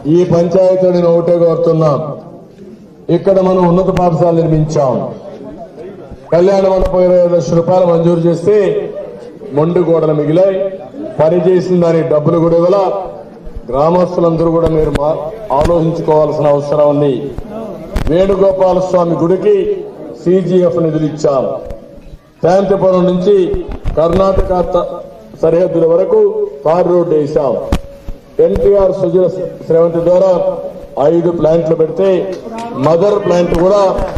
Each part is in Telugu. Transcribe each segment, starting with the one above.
ఈ పంచాయతీ నేను ఒకటే కోరుతున్నా ఇక్కడ మనం ఉన్నత పాఠశాల నిర్మించాం కళ్యాణ మండపం ఇరవై ఐదు లక్షల రూపాయలు మంజూరు చేస్తే మొండి గోడలు మిగిలాయి పని చేసిన దానికి డబ్బులు కూడా ఇవ్వాల గ్రామస్తులందరూ కూడా మీరు మా- ఆలోచించుకోవాల్సిన అవసరం ఉంది వేణుగోపాల స్వామి గుడికి సిజిఎఫ్ నిధులు ఇచ్చాం శాంతిపురం నుంచి కర్ణాటక త- సరిహద్దుల వరకు తార్ రోడ్డు వేశాం ఎన్టీఆర్ సుజల శ్రవంతి ద్వారా ఐదు ప్లాంట్లు పెడితే మదర్ ప్లాంట్ కూడా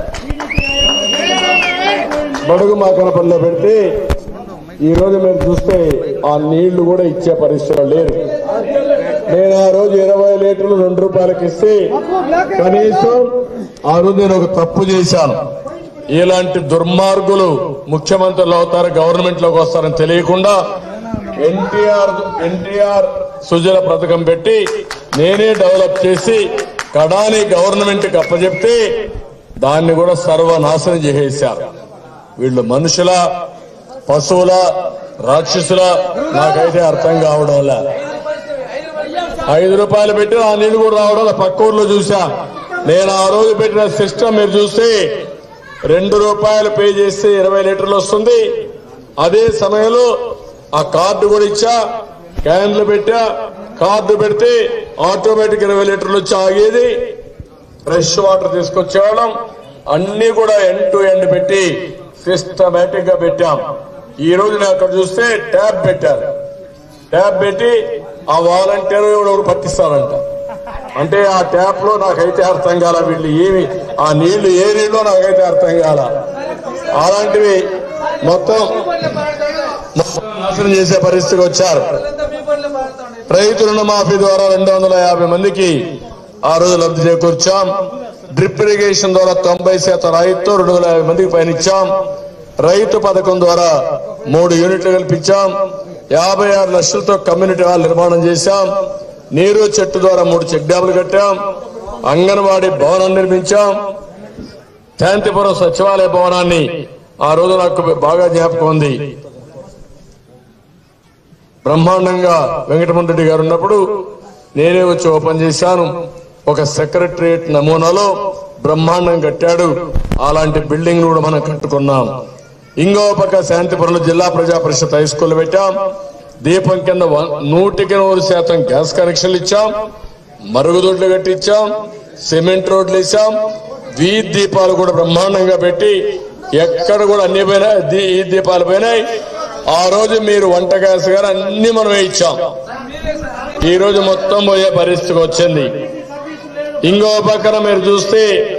బడుగు మాకనపల్లిలో పెడితే ఈ రోజు మీరు చూస్తే ఆ నీళ్లు కూడా ఇచ్చే పరిస్థితిలో లేరు నేను ఆ రోజు ఇరవై లీటర్లు రెండు రూపాయలకి ఇస్తే కనీసం ఆ రోజు నేను ఒక తప్పు చేశాను ఇలాంటి దుర్మార్గులు ముఖ్యమంత్రులు అవుతారు గవర్నమెంట్ లోకి వస్తారని తెలియకుండా ఎన్టీఆర్ ఎన్టీఆర్ సుజల పథకం పెట్టి నేనే డెవలప్ చేసి కడాని గవర్నమెంట్ కి అప్పచెప్తే దాన్ని కూడా సర్వనాశనం చేసేశారు వీళ్ళు మనుషుల పశువుల రాక్షసుల నాకైతే అర్థం కావడం లే ఐదు రూపాయలు పెట్టి ఆ నీళ్లు కూడా రావడం పక్క ఊర్లో చూసా నేను ఆ రోజు పెట్టిన సిస్టమ్ మీరు చూస్తే రెండు రూపాయలు పే చేస్తే ఇరవై లీటర్లు వస్తుంది అదే సమయంలో ఆ కార్డు కూడా ఇచ్చా క్యాన్లు పెట్టా కార్డు పెడితే ఆటోమేటిక్ ఇరవై లీటర్లు వచ్చి ఆగేది ఫ్రెష్ వాటర్ తీసుకొచ్చేవాళ్ళం అన్ని కూడా ఎండ్ టు ఎండ్ పెట్టి సిస్టమేటిక్ గా పెట్టాం ఈ రోజు నేను అక్కడ చూస్తే ట్యాబ్ పెట్టారు ట్యాబ్ పెట్టి ఆ వాలంటీర్ ఎవరు పట్టిస్తారంట అంటే ఆ ట్యాప్ లో నాకైతే అర్థం కాల వీళ్ళు ఏమి ఆ నీళ్లు ఏ నీళ్ళు నాకైతే అర్థం కాల అలాంటివి మొత్తం మొత్తం నాశనం చేసే పరిస్థితికి వచ్చారు రైతు రుణమాఫీ ద్వారా రెండు వందల యాభై మందికి ఆ రోజు లబ్ధి చేకూర్చాం డ్రిప్ ఇరిగేషన్ ద్వారా తొంభై శాతం రాయితీతో రెండు వందల యాభై మందికి పైన ఇచ్చాం రైతు పథకం ద్వారా మూడు యూనిట్లు కల్పించాం యాభై ఆరు లక్షలతో కమ్యూనిటీ హాల్ నిర్మాణం చేశాం నీరు చెట్టు ద్వారా మూడు చెక్ డ్యాములు కట్టాం అంగన్వాడీ భవనం నిర్మించాం శాంతిపురం సచివాలయ భవనాన్ని ఆ రోజు నాకు బాగా జ్ఞాపకం ఉంది బ్రహ్మాండంగా వెంకటమణ రెడ్డి గారు ఉన్నప్పుడు నేనే వచ్చి ఓపెన్ చేశాను ఒక సెక్రటరియట్ నమూనాలో బ్రహ్మాండం కట్టాడు అలాంటి బిల్డింగ్ కూడా మనం కట్టుకున్నాం ఇంకో పక్క శాంతిపురంలో జిల్లా ప్రజా పరిషత్ హై స్కూల్ పెట్టాం దీపం కింద వ- నూటికి నూరు శాతం గ్యాస్ కనెక్షన్లు ఇచ్చాం మరుగుదొడ్లు కట్టించాం సిమెంట్ రోడ్లు వేసాం వీధి దీపాలు కూడా బ్రహ్మాండంగా పెట్టి ఎక్కడ కూడా అన్ని పోయినాయి దీ- ఈ దీపాలు పోయినాయి ఆ రోజు మీరు వంట గ్యాస్ గారు అన్ని మనమే ఇచ్చాం ఈ రోజు మొత్తం పోయే పరిస్థితికి వచ్చింది ఇంకో పక్కన మీరు చూస్తే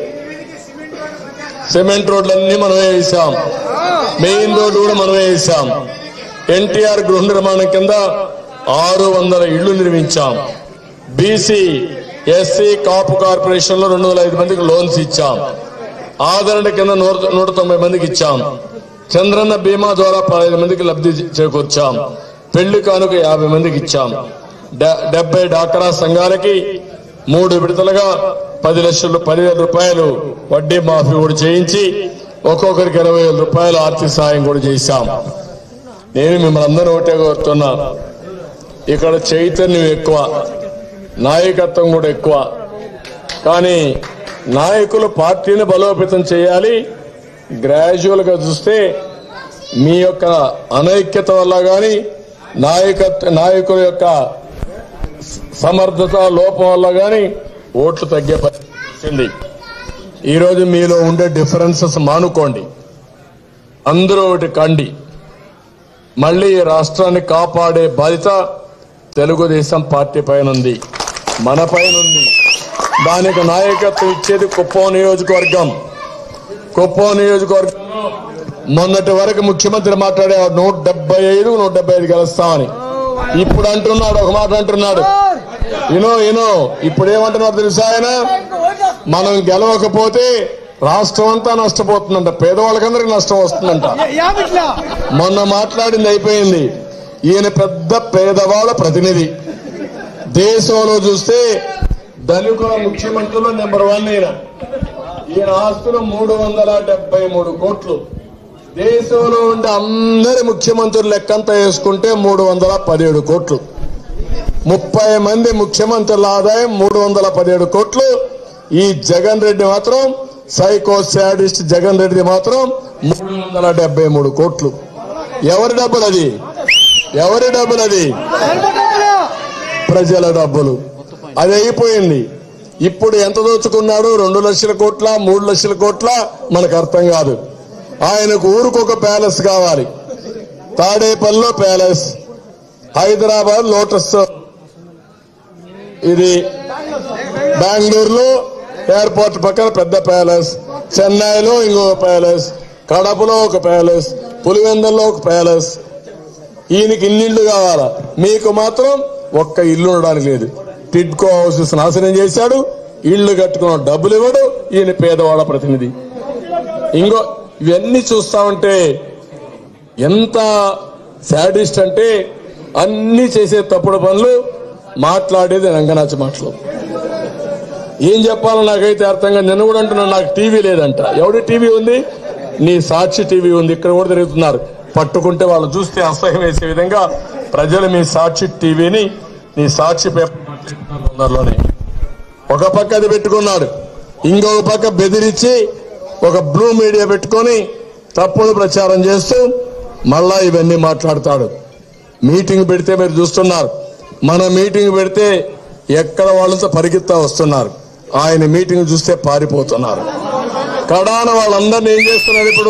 సిమెంట్ రోడ్లన్నీ మనమే వేసాం మెయిన్ రోడ్డు కూడా మనమే వేసాం ఎన్టీఆర్ గృహ నిర్మాణం కింద ఆరు వందల ఇళ్లు నిర్మించాం బీసీ ఎస్సీ కాపు కార్పొరేషన్ లో రెండు వందల ఐదు మందికి లోన్స్ ఇచ్చాం ఆదరణ కింద నూట నూట తొంభై మందికి ఇచ్చాం చంద్రన్న బీమా ద్వారా పదహైదు మందికి లబ్ధి చేకూర్చాం పెళ్లి కానుక యాభై మందికి ఇచ్చాం డె- డెబ్బై డాక్రా సంఘాలకి మూడు విడతలుగా పది లక్షలు పదివేల రూపాయలు వడ్డీ మాఫీ కూడా చేయించి ఒక్కొక్కరికి ఇరవై వేల రూపాయలు ఆర్థిక సాయం కూడా చేశాం నేను మిమ్మల్ని అందరూ ఒకటే కోరుతున్నా ఇక్కడ చైతన్యం ఎక్కువ నాయకత్వం కూడా ఎక్కువ కానీ నాయకులు పార్టీని బలోపేతం చేయాలి గ్రాడ్యువల్ గా చూస్తే మీ యొక్క అనైక్యత వల్ల గాని నాయకత్వ నాయకుల యొక్క సమర్థత లోపం వల్ల గాని ఓట్లు తగ్గే పరిస్థితి వచ్చింది ఈరోజు మీలో ఉండే డిఫరెన్సెస్ మానుకోండి అందరూ ఒకటి కండి మళ్ళీ ఈ రాష్ట్రాన్ని కాపాడే బాధ్యత తెలుగుదేశం పార్టీ పైన ఉంది మన పైన ఉంది దానికి నాయకత్వం ఇచ్చేది కుప్పం నియోజకవర్గం కుప్పం నియోజకవర్గంలో మొన్నటి వరకు ముఖ్యమంత్రి మాట్లాడే నూట డెబ్బై ఐదు నూట డెబ్బై ఐదు గెలుస్తామని ఇప్పుడు అంటున్నాడు ఒక మాట అంటున్నాడు ఇనో ఇనో ఇప్పుడు ఏమంటున్నాడు తెలుసా ఆయన మనం గెలవకపోతే రాష్ట్రం అంతా నష్టపోతుందంట పేదవాళ్ళకందరికి నష్టం వస్తుందంట యామిట్లా మొన్న మాట్లాడింది అయిపోయింది ఈయన పెద్ద పేదవాళ్ళ ప్రతినిధి దేశంలో చూస్తే ధనికుల ముఖ్యమంత్రులు నెంబర్ వన్ ఈయన ఈయన ఆస్తులు మూడు వందల డెబ్బై మూడు కోట్లు దేశంలో ఉండే అందరి ముఖ్యమంత్రులు లెక్కంతా వేసుకుంటే మూడు వందల పదిహేడు కోట్లు ముప్పై మంది ముఖ్యమంత్రుల ఆదాయం మూడు వందల పదిహేడు కోట్లు ఈ జగన్ రెడ్డి మాత్రం సైకో శాడిస్ట్ జగన్ రెడ్డి మాత్రం మూడు వందల డెబ్బై మూడు కోట్లు ఎవరి డబ్బులు అది ఎవరి డబ్బులు అది ప్రజల డబ్బులు అది అయిపోయింది ఇప్పుడు ఎంత దోచుకున్నాడు రెండు లక్షల కోట్ల మూడు లక్షల కోట్ల మనకు అర్థం కాదు ఆయనకు ఊరుకొక ప్యాలెస్ కావాలి తాడేపల్లిలో ప్యాలెస్ హైదరాబాద్ లోటస్ ఇది బెంగళూరులో ఎయిర్పోర్ట్ పక్కన పెద్ద ప్యాలెస్ చెన్నైలో ఇంకొక ప్యాలెస్ కడపలో ఒక ప్యాలెస్ పులివెందల్లో ఒక ప్యాలెస్ ఈయనకి ఇన్నిళ్ళు కావాలా మీకు మాత్రం ఒక్క ఇల్లు ఉండడానికి లేదు టిడ్కో హౌసెస్ నాశనం చేశాడు ఇళ్లు కట్టుకున్న డబ్బులు ఇవ్వడు ఈయన పేదవాడ ప్రతినిధి ఇంకో ఇవన్నీ చూస్తా ఉంటే ఎంత శాడిస్ట్ అంటే అన్ని చేసే తప్పుడు పనులు మాట్లాడేది రంగనాచి మాటలు ఏం చెప్పాలో నాకైతే అర్థంగా నిన్న కూడా అంటున్నాను నాకు టీవీ లేదంట ఎవడి టీవీ ఉంది నీ సాక్షి టీవీ ఉంది ఇక్కడ కూడా తిరుగుతున్నారు పట్టుకుంటే వాళ్ళు చూస్తే అసహ్యం వేసే విధంగా ప్రజలు మీ సాక్షి టీవీని నీ సాక్షి పేపర్ పట్టుకుంటున్నారు తొందరలోనే ఒక పక్క అది పెట్టుకున్నాడు ఇంకొక పక్క బెదిరించి ఒక బ్లూ మీడియా పెట్టుకొని తప్పుడు ప్రచారం చేస్తూ మళ్ళా ఇవన్నీ మాట్లాడతాడు మీటింగ్ పెడితే మీరు చూస్తున్నారు మన మీటింగ్ పెడితే ఎక్కడ వాళ్ళంతా పరిగెత్తా వస్తున్నారు ఆయన మీటింగ్ చూస్తే పారిపోతున్నారు కడాన వాళ్ళందరినీ ఏం చేస్తున్నారు ఇప్పుడు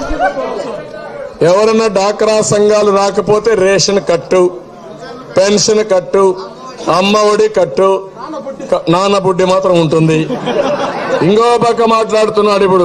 ఎవరైనా డాక్రా సంఘాలు రాకపోతే రేషన్ కట్టు పెన్షన్ కట్టు అమ్మ ఒడి కట్టు క- నాన్న బుడ్డి మాత్రం ఉంటుంది ఇంకో పక్క మాట్లాడుతున్నాడు ఇప్పుడు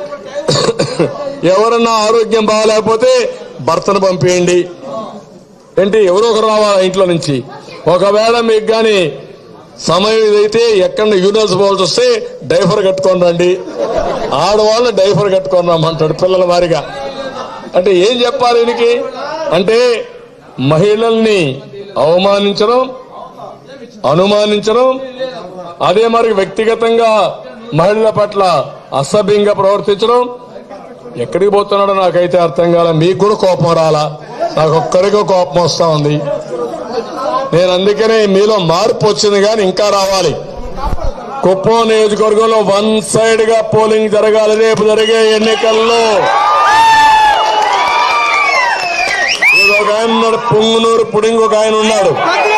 ఎవరన్నా ఆరోగ్యం బాగాలేకపోతే భర్తను పంపేయండి ఏంటి ఎవరో ఒకరు రావాలా ఇంట్లో నుంచి ఒకవేళ మీకు కానీ సమయం ఇదైతే ఎక్కడ యూనివర్స్ పోవాల్సి వస్తే డైఫర్ కట్టుకొని రండి ఆడవాళ్ళు డైఫర్ కట్టుకొని రమ్మంటాడు పిల్లల వారిగా అంటే ఏం చెప్పాలి ఈయనకి అంటే మహిళల్ని అవమానించడం అనుమానించడం అదే మరి వ్యక్తిగతంగా మహిళల పట్ల అసభ్యంగా ప్రవర్తించడం ఎక్కడికి పోతున్నాడో నాకైతే అర్థం కాల మీకు కూడా కోపం రాలా నాకు ఒక్కడికి కోపం వస్తా ఉంది నేను అందుకనే మీలో మార్పు వచ్చింది కానీ ఇంకా రావాలి కుప్పం నియోజకవర్గంలో వన్ సైడ్ గా పోలింగ్ జరగాలి రేపు జరిగే ఎన్నికల్లో ఇది ఒక ఆయన ఉన్నాడు పొంగునూరు పుడింగ్ ఒక ఆయన ఉన్నాడు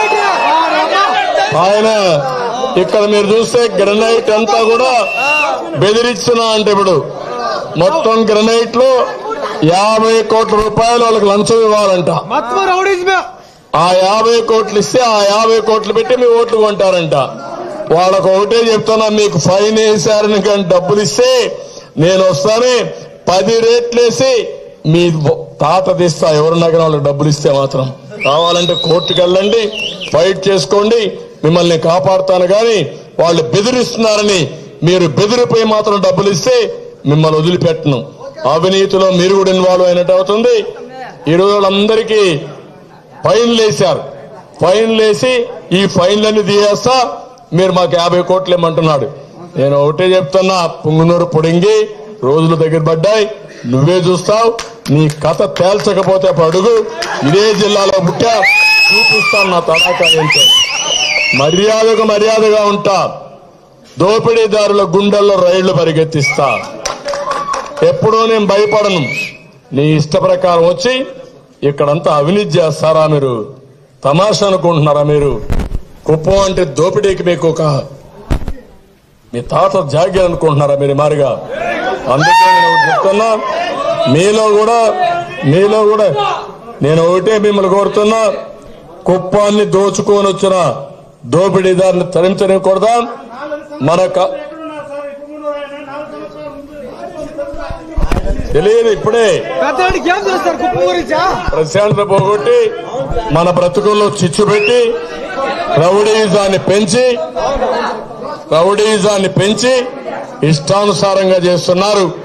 ఆయన ఇక్కడ మీరు చూస్తే గ్రనైట్ అంతా కూడా బెదిరిస్తున్నా అంటే ఇప్పుడు మొత్తం గ్రనైట్ లో యాభై కోట్ల రూపాయలు వాళ్ళకి లంచం ఇవ్వాలంట మొత్తం రౌడీజమే ఆ యాభై కోట్లు ఇస్తే ఆ యాభై కోట్లు పెట్టి మీ ఓట్లు కొంటారంట వాళ్ళకు ఒకటే చెప్తున్నా మీకు ఫైన్ వేశారని కానీ డబ్బులు ఇస్తే నేను వస్తానే పది రేట్లు వేసి మీ తాత తీస్తా ఎవరున్నా కానీ వాళ్ళకి డబ్బులు ఇస్తే మాత్రం కావాలంటే కోర్టుకు వెళ్ళండి ఫైట్ చేసుకోండి మిమ్మల్ని కాపాడుతాను కానీ వాళ్ళు బెదిరిస్తున్నారని మీరు బెదిరిపోయి మాత్రం డబ్బులు ఇస్తే మిమ్మల్ని వదిలిపెట్టను అవినీతిలో మీరు కూడా ఇన్వాల్వ్ అయినట్టు అవుతుంది ఈ రోజు వాళ్ళందరికీ ఫైన్లు వేశారు ఫైన్లు వేసి ఈ ఫైన్లన్నీ తీయేస్తా మీరు మాకు యాభై కోట్లు ఇమ్మంటున్నాడు నేను ఒకటే చెప్తున్నా పుంగునూరు పొడింగి రోజులు దగ్గర పడ్డాయి నువ్వే చూస్తావు నీ కథ తేల్చకపోతే అప్పుడు అడుగు ఇదే జిల్లాలో పుట్టా చూపిస్తాను నా తడాకా ఏంటో మర్యాదకు మర్యాదగా ఉంటా దోపిడీదారుల గుండెల్లో రైళ్లు పరిగెత్తిస్తా ఎప్పుడూ నేను భయపడను నీ ఇష్ట ప్రకారం వచ్చి ఇక్కడంతా అవినీతి చేస్తారా మీరు తమాషా అనుకుంటున్నారా మీరు కుప్పం అంటే దోపిడీకి మీకు ఒక మీ తాత జాగ్యం అనుకుంటున్నారా మీరు మారిగా అందుకే నేను ఒకటి చెప్తున్నా మీలో కూడా మీలో కూడా నేను ఒకటే మిమ్మల్ని కోరుతున్నా కుప్పాన్ని దోచుకొని వచ్చిన దోపిడీదారిని తరించనికూడదా మన క- తెలియదు ఇప్పుడే పెద్దవాడికి ఏం చేస్తారు కుప్ప గురించా ప్రశాంతత పోగొట్టి మన బ్రతుకుల్లో చిచ్చు పెట్టి రౌడీజాన్ని పెంచి రౌడీజాన్ని పెంచి ఇష్టానుసారంగా చేస్తున్నారు